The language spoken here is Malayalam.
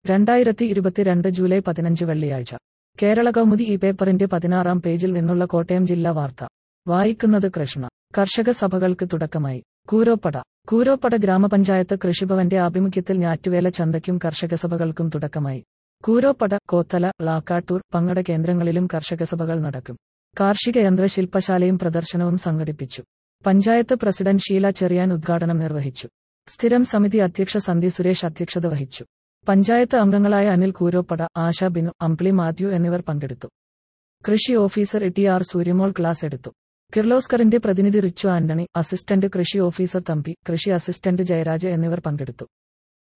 രണ്ടായിരത്തി ഇരുപത്തിരണ്ട് ജൂലൈ പതിനഞ്ച് വെള്ളിയാഴ്ച കേരള കൗമുദി ഈ പേപ്പറിന്റെ പതിനാറാം പേജിൽ നിന്നുള്ള കോട്ടയം ജില്ലാ വാർത്ത വായിക്കുന്നത് കൃഷ്ണ കർഷക സഭകൾക്ക് തുടക്കമായി കൂരോപ്പട കൂരോപ്പട ഗ്രാമപഞ്ചായത്ത് കൃഷിഭവന്റെ ആഭിമുഖ്യത്തിൽ ഞാറ്റുവേല ചന്തയ്ക്കും കർഷക സഭകൾക്കും തുടക്കമായി കൂരോപ്പട കോത്തല ലാക്കാട്ടൂർ പങ്ങട കേന്ദ്രങ്ങളിലും കർഷക സഭകൾ നടക്കും കാർഷിക യന്ത്ര ശില്പശാലയും പ്രദർശനവും സംഘടിപ്പിച്ചു പഞ്ചായത്ത് പ്രസിഡന്റ് ഷീല ചെറിയാൻ ഉദ്ഘാടനം നിർവഹിച്ചു സ്ഥിരം സമിതി അധ്യക്ഷ സന്ധി സുരേഷ് അധ്യക്ഷത വഹിച്ചു പഞ്ചായത്ത് അംഗങ്ങളായ അനിൽ കൂരോപ്പട ആശ ബിനു അംപ്ലി മാത്യു എന്നിവർ പങ്കെടുത്തു കൃഷി officer T R Suryamol class എടുത്തു കിർലോസ്കറിന്റെ പ്രതിനിധി റിച്ചു ആന്റണി അസിസ്റ്റന്റ് കൃഷി ഓഫീസർ തമ്പി കൃഷി അസിസ്റ്റന്റ് ജയരാജ് എന്നിവർ പങ്കെടുത്തു